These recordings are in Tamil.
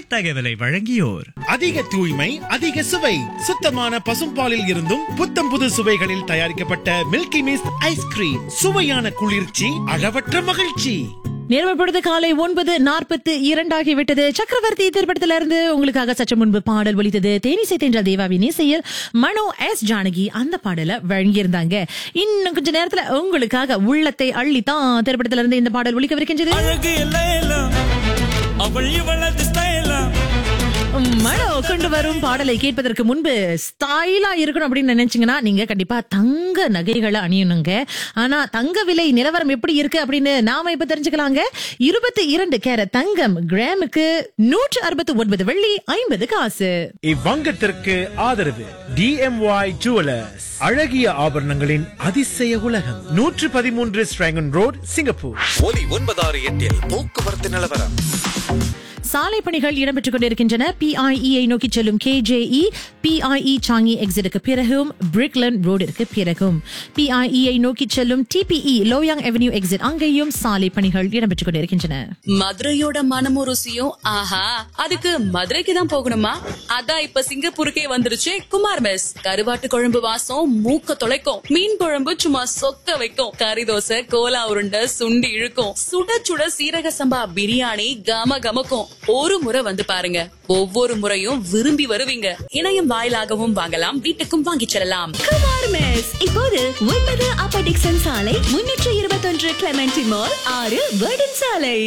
இத்தகவலை வழங்கியோர் அதிக தூய்மை அதிக சுவை சுத்தமான பசும்பாலில் இருந்தும் புத்தம் புது சுவைகளில் தயாரிக்கப்பட்ட மில்கி மிஸ்ட் ஐஸ்கிரீம் சுவையான குளிர்ச்சி அளவற்ற மகிழ்ச்சி நேரம் பொழுது காலை ஒன்பது நாற்பத்து இரண்டாகிவிட்டது சக்கரவர்த்தி திரைப்படத்திலிருந்து உங்களுக்காக சற்று முன்பு பாடல் ஒலித்தது தேனிசை தென்ற தேவாவின் இசையில் மனோ எஸ் ஜானகி அந்த பாடலை வழங்கியிருந்தாங்க இன்னும் கொஞ்ச நேரத்துல உங்களுக்காக உள்ளத்தை அள்ளித்தான் திரைப்படத்திலிருந்து இந்த பாடல் ஒலிக்கவிருக்கின்றது அழகு எல்லாம் எல்லாம் அவள் இவளது ஸ்டைலாம் மனோ கொண்டு வரும் பாடலை கேட்பதற்கு முன்பு ஸ்டைலா இருக்கணும் அப்படின்னு நினைச்சீங்கன்னா நீங்க கண்டிப்பா தங்க நகைகளை அணியணுங்க ஆனா தங்க விலை நிலவரம் எப்படி இருக்கு அப்படின்னு நாம இப்ப தெரிஞ்சுக்கலாங்க இருபத்தி இரண்டு கேரட் தங்கம் கிராமுக்கு நூற்று அறுபத்தி ஒன்பது வெள்ளி ஐம்பது காசு இவ்வங்கத்திற்கு ஆதரவு டிஎம்ஒய் ஜுவலர்ஸ் அழகிய ஆபரணங்களின் அதிசய உலகம் நூற்று பதிமூன்று ஸ்ட்ராங்கன் ரோட் சிங்கப்பூர் ஒலி ஒன்பதாறு எட்டில் போக்குவரத்து நிலவரம் சாலை பணிகள் இடம்பெற்றுக் கொண்டிருக்கின்றன பிஐஇஐ நோக்கி செல்லும் கேஜேஇ பிஐஇ சாங்கி எக்ஸிட்டுக்கு பிறகும் பிரிக்லன் ரோடிற்கு பிறகும் பிஐஇஐ நோக்கி செல்லும் டிபிஇ லோயாங் அவென்யூ எக்ஸிட் அங்கேயும் சாலை பணிகள் இடம்பெற்றுக் கொண்டிருக்கின்றன மதுரையோட மனமும் ருசியும் ஆஹா அதுக்கு மதுரைக்கு தான் போகணுமா அதான் இப்ப சிங்கப்பூருக்கே வந்துருச்சு குமார் மெஸ் கருவாட்டு குழம்பு வாசம் மூக்க தொலைக்கும் மீன் குழம்பு சும்மா சொக்க வைக்கும் கறி தோசை கோலா உருண்டை சுண்டி இழுக்கும் சுட சுட சீரக சம்பா பிரியாணி கம கமக்கும் ஒரு முறை வந்து பாருங்க ஒவ்வொரு முறையும் விரும்பி வருவீங்க இணையம் வாயிலாகவும் வாங்கலாம் வீட்டுக்கும் வாங்கிச் செல்லலாம் குமார் மெஸ் இப்போது ஒன்பது அப்பர் டிக்சன் சாலை முன்னூற்று இருபத்தொன்று கிளமெண்டி மால் ஆறு வேர்டன் சாலை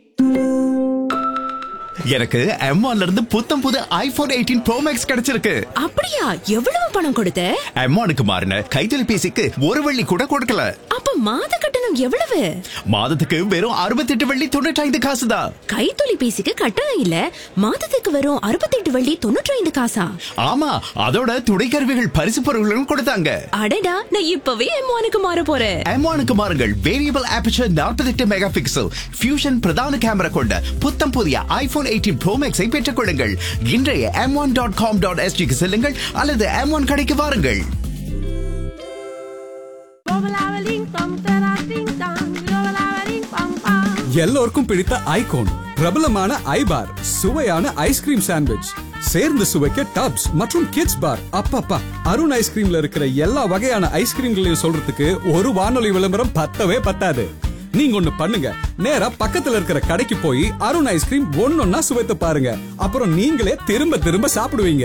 எனக்கு M1 இருந்து புத்தம் புது ஐபோன் எயிட்டீன் ப்ரோ மேக்ஸ் கிடைச்சிருக்கு அப்படியா எவ்வளவு பணம் கொடுத்த M1க்கு மாறின கைத்தொலைபேசிக்கு ஒரு வெள்ளி கூட கொடுக்கல அப்ப மாத கட்டணம் எவ்வளவு மாதத்துக்கு வெறும் அறுபத்தெட்டு வெள்ளி தொண்ணூற்றி ஐந்து காசு தான் கைத்தொலைபேசிக்கு கட்டணம் இல்ல மாதத்துக்கு வரும் அறுபத்தெட்டு வள்ளி தொண்ணூற்றி ஐந்து காசா ஆமா அதோட துணைக்கருவிகள் பரிசு பொருள்களும் கொடுத்தாங்க அடடா நான் இப்பவே எம்மானுக்கு மாற போறேன் M1க்கு மாறுங்கள் variable aperture 48 mega pixel fusion பிரதான கேமரா கொண்ட புத்தம் புதிய ஐபோன் எயிட்டீன் ப்ரோ மேக்ஸை பெற்றுக் கொள்ளுங்கள் இன்றைய M one dot com dot எஸ்டிக்கு செல்லுங்கள் அல்லது எம் ஒன் கடைக்கு வாருங்கள் எல்லோருக்கும் பிடித்த ஐகோன் பிரபலமான ஐபார் சுவையான ஐஸ்கிரீம் சாண்ட்விச் சேர்ந்து சுவைக்க டப்ஸ் மற்றும் கிட்ஸ் பார் அப்பப்பா அருண் ஐஸ்கிரீம்ல இருக்கிற எல்லா வகையான ஐஸ்கிரீம்களையும் சொல்றதுக்கு ஒரு வானொலி விளம்பரம் பத்தவே பத்தாது நீங்க ஒண்ணு பண்ணுங்க நேரா பக்கத்துல இருக்கிற கடைக்கு போய் அருண் ஐஸ்கிரீம் ஒன்னொன்னா சுவைத்து பாருங்க அப்புறம் நீங்களே திரும்ப திரும்ப சாப்பிடுவீங்க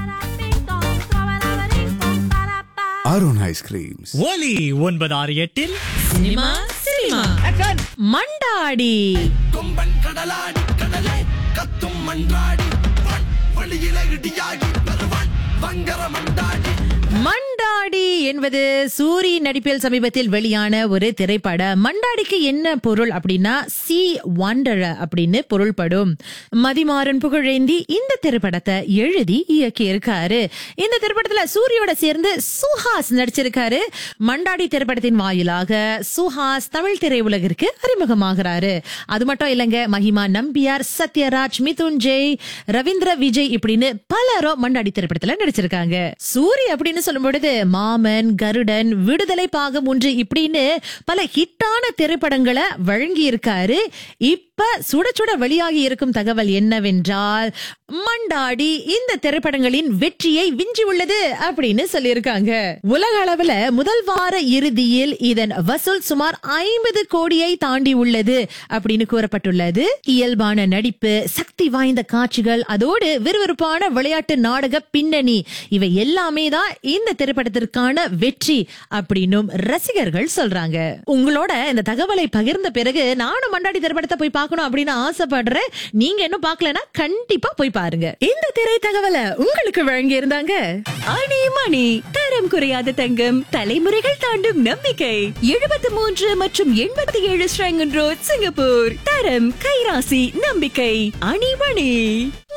அருண் ஐஸ்கிரீம்ஸ் ஒலி ஒன்பது ஆறு எட்டில் சினிமா சினிமா மண்டாடி கொம்பன் கடலாடி கடலே கத்தும் மன்றாடி வான் வழியில இடியாகி வருவான் வங்கர மண்டாடி மண்டாடி என்பது சூரி நடிப்பில் சமீபத்தில் வெளியான ஒரு திரைப்படம் மண்டாடிக்கு என்ன பொருள் அப்படின்னா சி வாண்டர அப்படின்னு பொருள்படும் மதிமாறன் புகழேந்தி இந்த திரைப்படத்தை எழுதி இயக்கி இருக்காரு இந்த திரைப்படத்துல சூரியோட சேர்ந்து சுஹாஸ் நடிச்சிருக்காரு மண்டாடி திரைப்படத்தின் வாயிலாக சுஹாஸ் தமிழ் திரையுலகிற்கு அறிமுகமாகிறாரு அது மட்டும் இல்லைங்க மஹிமா நம்பியார் சத்யராஜ் மிதுன் ஜெய் ரவீந்திர விஜய் இப்படின்னு பலரும் மண்டாடி திரைப்படத்துல நடிச்சிருக்காங்க சூரி அப்படின்னு சொல்லும் பொழுது மாமன் கருடன் விடுதலை பாகம் ஒன்று இப்படின்னு பல ஹிட்டான திரைப்படங்களை வழங்கி இருக்காரு இப்ப சுட சுட வெளியாகி இருக்கும் தகவல் என்னவென்றால் மண்டாடி இந்த திரைப்படங்களின் வெற்றியை விஞ்சி உள்ளது அப்படின்னு சொல்லியிருக்காங்க உலக அளவுல முதல் வார இறுதியில் இதன் வசூல் சுமார் ஐம்பது கோடியை தாண்டி உள்ளது அப்படின்னு கூறப்பட்டுள்ளது இயல்பான நடிப்பு சக்தி வாய்ந்த காட்சிகள் அதோடு விறுவிறுப்பான விளையாட்டு நாடக பின்னணி இவை எல்லாமே தான் இந்த திரைப்படத்திற்கான வெற்றி அப்படின்னும் ரசிகர்கள் சொல்றாங்க உங்களோட இந்த தகவலை பகிர்ந்த பிறகு நானும் மண்டாடி திரைப்படத்தை போய் பார்க்கணும் அப்படின்னு ஆசைப்படுறேன் நீங்க இன்னும் பார்க்கலனா கண்டிப்பா போய் பாருங்க இந்த திரை தகவலை உங்களுக்கு வழங்கி இருந்தாங்க அணி மணி தரம் குறையாத தங்கம் தலைமுறைகள் தாண்டும் நம்பிக்கை எழுபத்தி மூன்று மற்றும் எண்பத்தி ஏழு ஸ்ரங்கன் ரோட் சிங்கப்பூர் தரம் கைராசி நம்பிக்கை அணிமணி